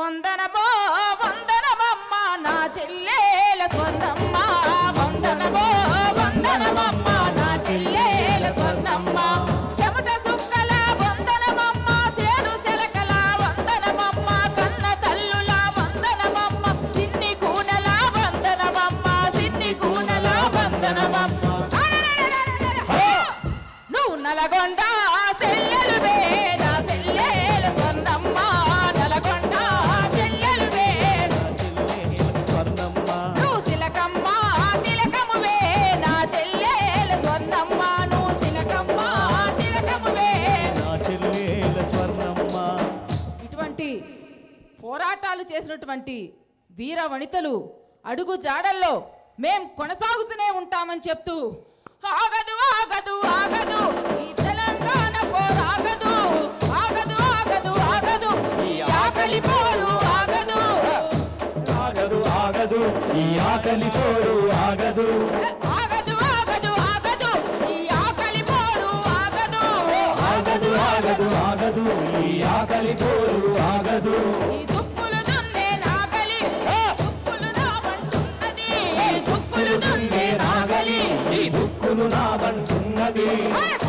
వందనమో వందనమమ్మ నా చెల్లెల స్వర్ణమ్మ వందనమో వందనమమ్మ నా చెల్లెల స్వర్ణమ్మ చెమట సుక్కల వందనమమ్మ సేలు సెలకల వందనమమ్మ కన్న తల్లుల వందనమమ్మ సిన్ని కూనల వందనమమ్మ సిన్ని కూనల వందనమమ్మ నువ్వు నలగొండ సెల్లెలు వేద సెల్లెల స్వర్ణమ్మ నలగొండ సెల్లెలు వేద స్వర్ణమ్మ నువ్వు చిలకమ్మ తిలకము వేద చెల్లెల స్వర్ణమ్మ నువ్వు చిలకమ్మ తిలకము వేద నా చెల్లెల స్వర్ణమ్మ ఇటువంటి పోరాటాలు చేసినటువంటి వీర వనితలు అడుగు జాడల్లో మేం కొనసాగుతూనే ఉంటామని చెప్తూ ఆగదు ఆగదు ఆగదు ఈ తెలంగాణ పోరాగదు ఆగదు ఆగదు ఆగదు ఈ ఆకలి పోరు ఆగదు ఆగదు ఆగదు ఈ ఆకలి పోరు ఆగదు ఆగదు ఆగదు ఆగదు ఈ ఆకలి పోరు ఆగదు ఆగదు ఆగదు ఆగదు ఈ ఆకలి పోరు ఆగదు ఈ దుక్కులు దున్నే నాగలి దుక్కులు నావంటున్నది దుక్కులు దున్నే నాగలి ఈ దుక్కులు నాదంటున్నది ఆ